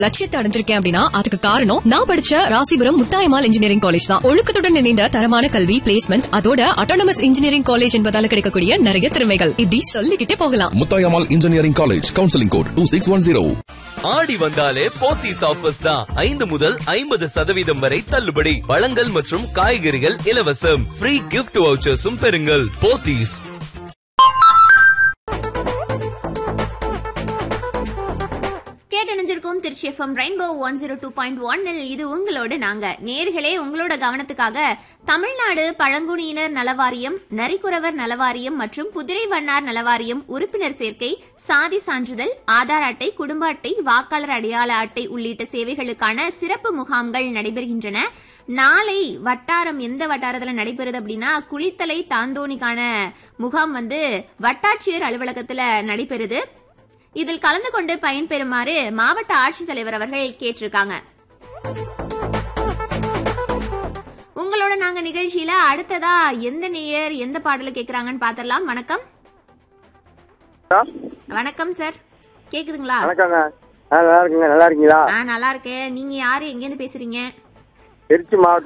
லட்சியத்தை அடைஞ்சிருக்கேன் அப்படின்னா அதுக்கு காரணம் நான் படிச்ச ராசிபுரம் முத்தாயமால் இன்ஜினியரிங் காலேஜ் தான் ஒழுக்கத்துடன் இணைந்த தரமான கல்வி பிளேஸ்மெண்ட் அதோட அட்டானமஸ் இன்ஜினியரிங் காலேஜ் என்பதால கிடைக்கக்கூடிய நிறைய திறமைகள் இப்படி சொல்லிக்கிட்டே போகலாம் Muthayammal engineering college counselling code two six one zero Aadi வந்தாலே போத்தீஸ் ஆஃபர்ஸ் தான் ஐந்து முதல் ஐம்பது சதவீதம் வரை தள்ளுபடி பழங்கள் மற்றும் காய்கறிகள் இலவசம் ஃப்ரீ கிஃப்ட் வவுச்சர்ஸும் பெறுங்கள் போத்தீஸ் கேட்டணிஞ்சிருக்கும் Trichy FM rainbow one zero two point ஒன்னில் இது உங்களோட நாங்க நேர்களே உங்களோட கவனத்துக்காக தமிழ்நாடு பழங்குடியினர் நலவாரியம் நரிக்குறவர் நலவாரியம் மற்றும் குதிரை வண்ணார் நலவாரியம் உறுப்பினர் சேர்க்கை சாதி சான்றிதழ் ஆதார் அட்டை குடும்ப அட்டை வாக்காளர் அடையாள அட்டை உள்ளிட்ட சேவைகளுக்கான சிறப்பு முகாம்கள் நடைபெறுகின்றன நாளை வட்டாரம் எந்த வட்டாரத்துல நடைபெறுது அப்படின்னா குளித்தலை தாந்தோணிக்கான முகாம் வந்து வட்டாட்சியர் அலுவலகத்துல நடைபெறுது இதில் கலந்து கொண்டு பயன்பெறுமாறு மாவட்ட ஆட்சித்தலைவர் அவர்கள் கேட்டிருக்காங்க உங்களோட நாங்க நிகழ்ச்சியில அடுத்ததா எந்த நேயர் எந்த பாடல கேக்குறாங்கன்னு பாத்திரலாம் வணக்கம் வணக்கம் சார் கேக்குதுங்களா வணக்கங்க ஆ, நல்லா இருக்குங்க நல்லா இருக்கீங்களா ஆ நல்லா இருக்கேன் நீங்க யாரு எங்க இருந்து பேசுறீங்க திருச்சி மாவட்டம்